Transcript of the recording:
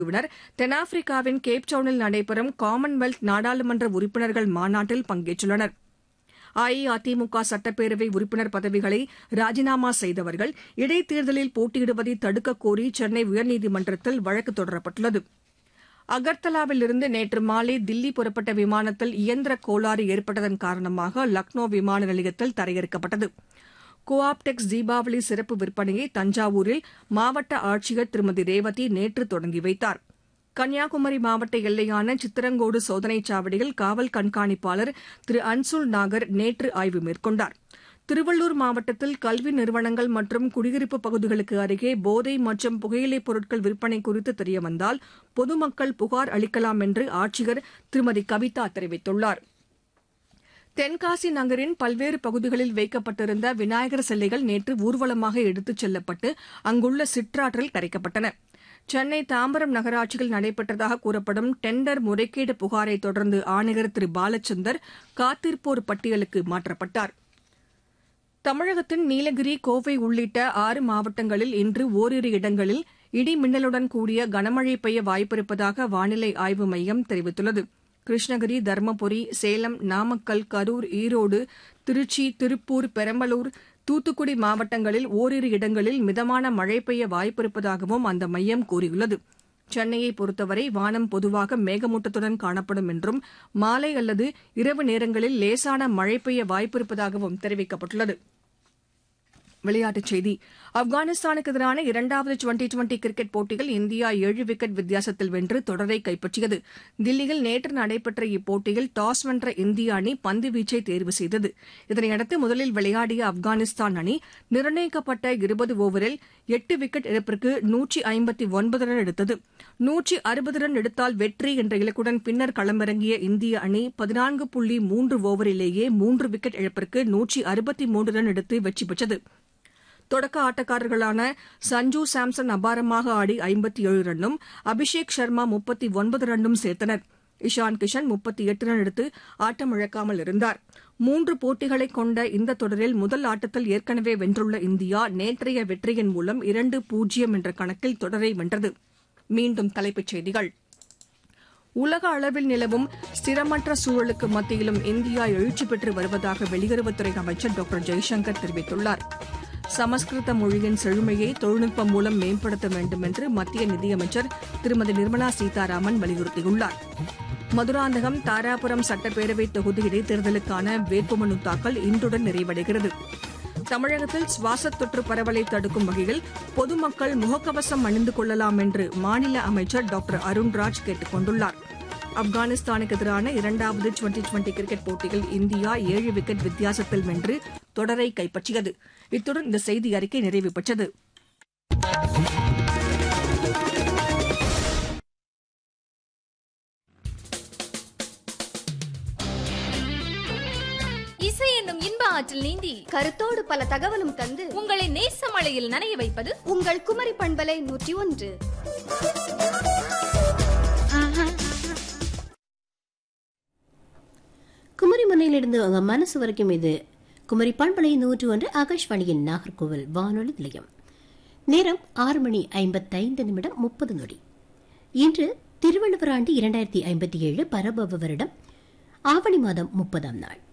குழுவினர் தென்னாப்பிரிக்காவின் கேப்டவுனில் நடைபெறும் காமன்வெல்த் நாடாளுமன்ற உறுப்பினர்கள் மாநாட்டில் பங்கேற்றுள்ளனர் அஇஅதிமுக சட்டப்பேரவை உறுப்பினர் பதவிகளை ராஜினாமா செய்தவர்கள் இடைத்தேர்தலில் போட்டியிடுவதை தடுக்கக் கோரி சென்னை உயர்நீதிமன்றத்தில் வழக்கு தொடரப்பட்டுள்ளது அகர்தலாவிலிருந்து நேற்று மாலை தில்லி புறப்பட்ட விமானத்தில் இயந்திர கோளாறு ஏற்பட்டதன் காரணமாக லக்னோ விமான நிலையத்தில் தரையிறக்கப்பட்டது கோஆப்டெக்ஸ் தீபாவளி சிறப்பு விற்பனையை தஞ்சாவூரில் மாவட்ட ஆட்சியர் திருமதி ரேவதி நேற்று தொடங்கி வைத்தார் கன்னியாகுமரி மாவட்ட எல்லையான சித்திரங்கோடு சோதனைச் சாவடியில் காவல் கண்காணிப்பாளர் திரு அன்சுல் நாகர் நேற்று ஆய்வு மேற்கொண்டார் திருவள்ளூர் மாவட்டத்தில் கல்வி நிறுவனங்கள் மற்றும் குடியிருப்பு பகுதிகளுக்கு அருகே போதை மற்றும் புகையிலைப் பொருட்கள் விற்பனை குறித்து தெரியவந்தால் பொதுமக்கள் புகார் அளிக்கலாம் என்று ஆட்சியர் திருமதி கவிதா தெரிவித்துள்ளார் தென்காசி நகரின் பல்வேறு பகுதிகளில் வைக்கப்பட்டிருந்த விநாயகர் சிலைகள் நேற்று ஊர்வலமாக எடுத்துச் செல்லப்பட்டு அங்குள்ள சிற்றாற்றில் கரைக்கப்பட்டன சென்னை தாம்பரம் நகராட்சியில் நடைபெற்றதாக கூறப்படும் டெண்டர் முறைகேடு புகாரை தொடர்ந்து ஆணையர் திரு பாலச்சந்தர் காத்திருப்போர் பட்டியலுக்கு மாற்றப்பட்டார் தமிழகத்தின் நீலகிரி கோவை உள்ளிட்ட ஆறு மாவட்டங்களில் இன்று ஓரிரு இடங்களில் இடி மின்னலுடன் கூடிய கனமழை பெய்ய வாய்ப்பிருப்பதாக வானிலை ஆய்வு மையம் தெரிவித்துள்ளது கிருஷ்ணகிரி தருமபுரி சேலம் நாமக்கல் கரூர் ஈரோடு திருச்சி திருப்பூர் பெரம்பலூர் தூத்துக்குடி மாவட்டங்களில் ஓரிரு இடங்களில் மிதமான மழை பெய்ய வாய்ப்பிருப்பதாகவும் அந்த மையம் கூறியுள்ளது சென்னையை பொறுத்தவரை வானம் பொதுவாக மேகமூட்டத்துடன் காணப்படும் என்றும் மாலை அல்லது இரவு நேரங்களில் லேசான மழை பெய்ய வாய்ப்பிருப்பதாகவும் தெரிவிக்கப்பட்டுள்ளது விளையாட்டுச் செய்தி ஆப்கானிஸ்தானுக்கு எதிரான இரண்டாவது டுவெண்டி டுவெண்டி கிரிக்கெட் போட்டியில் இந்தியா ஏழு விக்கெட் வித்தியாசத்தில் வென்று தொடரை கைப்பற்றியது தில்லியில் நேற்று நடைபெற்ற இப்போட்டியில் டாஸ் வென்ற இந்திய அணி பந்து வீச்சை தேர்வு செய்தது இதனையடுத்து முதலில் விளையாடிய ஆப்கானிஸ்தான் அணி நிர்ணயிக்கப்பட்ட இருபது ஓவரில் எட்டு விக்கெட் இழப்பிற்கு நூற்றி ஐம்பத்தி ஒன்பது ரன் எடுத்தது நூற்றி அறுபது ரன் எடுத்தால் வெற்றி என்ற இலக்குடன் பின்னர் களமிறங்கிய இந்திய அணி பதினான்கு புள்ளி மூன்று ஓவரிலேயே மூன்று விக்கெட் இழப்பிற்கு நூற்றி அறுபத்தி மூன்று ரன் எடுத்து வெற்றி பெற்றது தொடக்க ஆட்டக்காரர்களான சஞ்சு சாம்சன் அபாரமாக ஆடி ஐம்பத்தி ஏழு ரன்னும் அபிஷேக் சர்மா முப்பத்தி ஒன்பது ரன்னும் சேர்த்தனர் இஷான் கிஷன் முப்பத்தி எட்டு ரன் எடுத்து ஆட்டமிழக்காமல் இருந்தார் மூன்று போட்டிகளை கொண்ட இந்த தொடரில் முதல் ஆட்டத்தில் ஏற்கனவே வென்றுள்ள இந்தியா நேற்றைய வெற்றியின் மூலம் இரண்டு பூஜ்ஜியம் என்ற கணக்கில் தொடரை வென்றது மீண்டும் தலைப்புச் செய்திகள் உலக அளவில் நிலவும் ஸ்திரமற்ற சூழலுக்கு மத்தியிலும் இந்தியா எழுச்சி பெற்று வருவதாக வெளியுறவுத்துறை அமைச்சர் டாக்டர் ஜெய்சங்கர் தெரிவித்துள்ளார் சமஸ்கிருத மொழியின் செழுமையை தொழில்நுட்பம் மூலம் மேம்படுத்த வேண்டும் என்று மத்திய நிதியமைச்சர் திருமதி நிர்மலா சீதாராமன் வலியுறுத்தியுள்ளார் மதுராந்தகம் தாராபுரம் சட்டப்பேரவை தொகுதி இடைத்தேர்தலுக்கான வேட்புமனு தாக்கல் இன்றுடன் நிறைவடைகிறது தமிழகத்தில் சுவாசத் தொற்று பரவலை தடுக்கும் வகையில் பொதுமக்கள் முகக்கவசம் அணிந்து கொள்ளலாம் என்று மாநில அமைச்சர் டாக்டர் அருண்ராஜ் கேட்டுக் கொண்டுள்ளார் ஆப்கானிஸ்தானுக்கு எதிரான இரண்டாவது டுவெண்டி டுவெண்டி கிரிக்கெட் போட்டியில் இந்தியா ஏழு விக்கெட் வித்தியாசத்தில் வென்று தொடரை கைப்பற்றியது இத்துடன் இந்த செய்தி அறிக்கை நிறைவு பெற்றது இசை என்னும் இன்ப ஆற்றில் நீந்தி கருத்தோடு பல தகவலும் தந்து உங்களை நேச மழையில் நனைய வைப்பது உங்கள் குமரி பண்பலை நூற்றி ஒன்று குமரி மண்ணிலிருந்து அவங்க மனசு வரைக்கும் இது குமரி பண்பலை நூற்று ஒன்று ஆகாஷ்வாணியின் நாகர்கோவில் வானொலி நிலையம் நேரம் ஆறு மணி ஐம்பத்தைந்து நிமிடம் முப்பது நொடி இன்று திருவள்ளுவர் ஆண்டு இரண்டாயிரத்தி ஐம்பத்தி ஏழு பரபவ வருடம் ஆவணி மாதம் முப்பதாம் நாள்